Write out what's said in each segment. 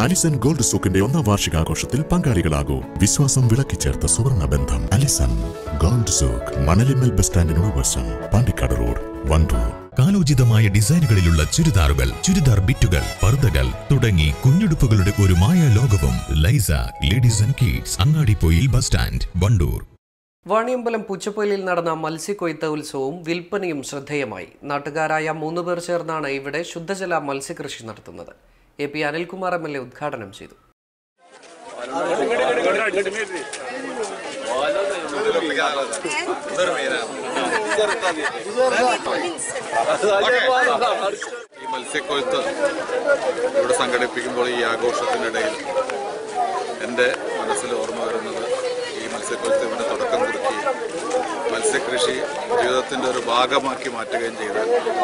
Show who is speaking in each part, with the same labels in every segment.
Speaker 1: Allison gold സൂക്കിന്റെ ഒന്നാം വാർഷികാഘോഷത്തിൽ പങ്കാളികളാകൂ വിശ്വാസം വിളക്കിച്ചേർത്ത സുവർണ ബന്ധം Alison gold souk Manalimal bus സ്റ്റാൻഡിനോട് വശം പാണ്ടിക്കാട് റോഡ് വണ്ടൂർ
Speaker 2: കാലോചിതമായ ഡിസൈനുകളിലുള്ള ചുരിദാറുകൾ ചുരിദാർ ബിറ്റുകൾ പർദ്ദകൾ തുടങ്ങി കുഞ്ഞുടുപ്പുകളുടെ ഒരു മായ ലോകവും Laisa ladies and kids Angadippoyil bus stand Wandoor
Speaker 3: Vaniyambalam പുച്ചപ്പൊയിലിൽ നടന്ന മത്സ്യക്കൊയ്ത്ത് ഉത്സവവും വിൽപ്പനയും ശ്രദ്ധേയമായി നാട്ടുകാരായ മൂന്ന് പേർ ചേർന്നാണ് ഇവിടെ ശുദ്ധജല മത്സ്യകൃഷി നടത്തുന്നത് A P Anilkumar M L A ഉദ്ഘാടനം ചെയ്തു
Speaker 4: ഈ മത്സ്യക്കൊഴുത്ത് ഇവിടെ സംഘടിപ്പിക്കുമ്പോൾ ഈ ആഘോഷത്തിനിടയിൽ എൻ്റെ മനസ്സിൽ ഓർമ്മ വരുന്നത് ഈ മത്സ്യക്കൊഴുത്ത് ഇവിടെ തുടക്കം കുറിക്കുകയും മത്സ്യകൃഷി ജീവിതത്തിൻ്റെ ഒരു ഭാഗമാക്കി മാറ്റുകയും ചെയ്ത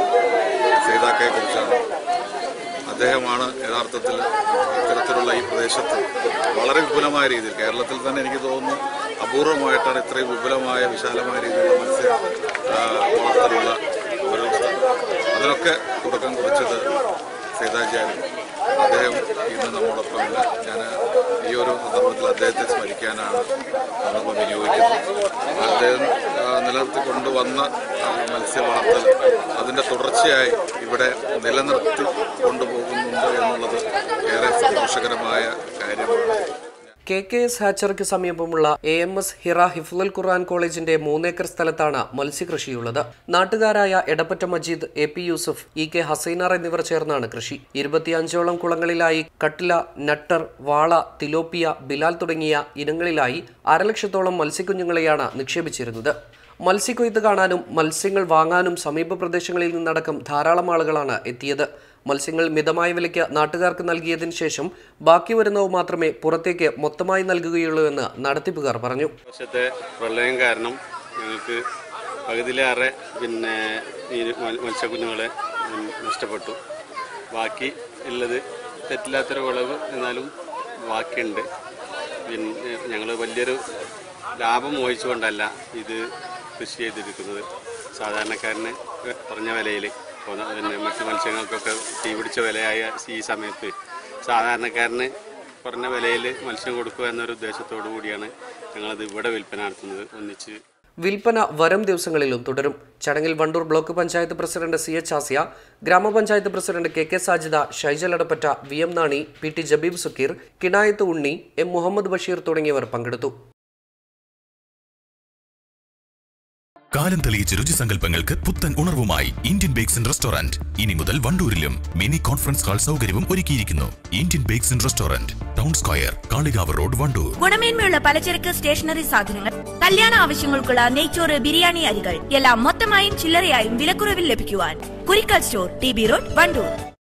Speaker 4: സീതാക്കയെ കുറിച്ചാണ് അദ്ദേഹമാണ് യഥാർത്ഥത്തിൽ ഇത്തരത്തിലുള്ള ഈ പ്രദേശത്ത് വളരെ വിപുലമായ രീതിയിൽ കേരളത്തിൽ തന്നെ എനിക്ക് തോന്നുന്നു അപൂർവമായിട്ടാണ് ഇത്രയും വിപുലമായ വിശാലമായ രീതിയിലുള്ള മത്സ്യ ആ, വളർത്തലുള്ള ഒരു സ്ഥലം അതിനൊക്കെ തുടക്കം കുറിച്ചത് സീതാചാര്യൻ അദ്ദേഹം ഇന്ന് നമ്മോടൊപ്പം ഇല്ല ഞാൻ ഈ ഒരു സന്ദർഭത്തിൽ അദ്ദേഹത്തെ സ്മരിക്കാനാണ് സന്ദർഭം വിനിയോഗിക്കുന്നത് അദ്ദേഹം ആ, നിലനിർത്തിക്കൊണ്ടുവന്ന ആ, മത്സ്യ വളർത്തൽ അതിൻ്റെ തുടർച്ചയായി ഇവിടെ നിലനിർത്തി കൊണ്ടുപോകുന്നുണ്ട് എന്നുള്ളത് ഏറെ സന്തോഷകരമായ കാര്യമാണ്
Speaker 3: കെ കെ എസ് ഹാച്ചറിക്ക് സമീപമുള്ള A M S Hira Hifzul Quran കോളേജിന്റെ മൂന്നേക്കർ സ്ഥലത്താണ് മത്സ്യകൃഷിയുള്ളത് നാട്ടുകാരായ Edappatta Majeed A P Yusuf E K Hasainar എന്നിവർ ചേർന്നാണ് കൃഷി ഇരുപത്തിയഞ്ചോളം കുളങ്ങളിലായി കട്ടില നട്ടർ വാള തിലോപ്പിയ ബിലാൽ തുടങ്ങിയ ഇനങ്ങളിലായി അരലക്ഷത്തോളം മത്സ്യക്കുഞ്ഞുങ്ങളെയാണ് നിക്ഷേപിച്ചിരുന്നത് മത്സ്യക്കൊയ്ത്ത് കാണാനും മത്സ്യങ്ങൾ വാങ്ങാനും സമീപ പ്രദേശങ്ങളിൽ നിന്നടക്കം ധാരാളം ആളുകളാണ് എത്തിയത് മത്സ്യങ്ങൾ മിതമായ വിലയ്ക്ക് നാട്ടുകാർക്ക് നൽകിയതിനു ശേഷം ബാക്കി വരുന്നവ മാത്രമേ പുറത്തേക്ക് മൊത്തമായി നൽകുകയുള്ളൂ എന്ന് നടത്തിപ്പുകാർ പറഞ്ഞു
Speaker 5: വർഷത്തെ പ്രളയം കാരണം ഞങ്ങൾക്ക് പകുതിയിലേറെ പിന്നെ ഈ മൽ- മത്സ്യക്കുഞ്ഞുങ്ങളെ ഉം, നഷ്ടപ്പെട്ടു ബാക്കി ഉള്ളത് തെറ്റില്ലാത്തൊരു വിളവ് എന്നാലും ബാക്കിയുണ്ട് പിന്നെ ഞങ്ങൾ വലിയൊരു ലാഭം മോഹിച്ചുകൊണ്ടല്ല ഇത് കൃഷി ചെയ്തിരിക്കുന്നത് സാധാരണക്കാരന് കുറഞ്ഞ വിലയിൽ പിന്നെ മറ്റു മത്സ്യങ്ങൾക്കൊക്കെ തീ പിടിച്ച വിലയായ ഈ സമയത്ത് സാധാരണക്കാരന് കുറഞ്ഞ വിലയിൽ മത്സ്യം കൊടുക്കുക എന്നൊരു ഉദ്ദേശത്തോടു കൂടിയാണ് ഞങ്ങളത് ഇവിടെ വിൽപ്പന നടത്തുന്നത് ഒന്നിച്ച്
Speaker 3: വിൽപ്പന വരും ദിവസങ്ങളിലും തുടരും ചടങ്ങിൽ Wandoor block panchayat president C H Asiya ഗ്രാമപഞ്ചായത്ത് president K K Sajida Shaijal Adappatta V M Nani P T Jabeeb Sukkeer Kinayath Unni M Muhammad Basheer തുടങ്ങിയവർ പങ്കെടുത്തു
Speaker 2: കാലം തെളിയിച്ച രുചിസങ്കല്പങ്ങൾക്ക് പുത്തൻ ഉണർവുമായി ഇന്ത്യൻ ബേക്സ് ആൻഡ് റെസ്റ്റോറന്റ് ഇനി മുതൽ വണ്ടൂരിലും മിനി കോൺഫറൻസ് ഹാൾ സൗകര്യവും ഒരുക്കിയിരിക്കുന്നു Indian bakes and restaurant town square Kalikavu road Wandoor
Speaker 6: ഗുണമേന്മയുള്ള പലചരക്ക് സ്റ്റേഷനറി സാധനങ്ങൾ കല്യാണ ആവശ്യങ്ങൾക്കുള്ള നെയ്ച്ചോറ് ബിരിയാണി അരികൾ എല്ലാം മൊത്തമായും ചില്ലറയായും വിലക്കുറവിൽ ലഭിക്കുവാൻ Kurikkal store T B road Wandoor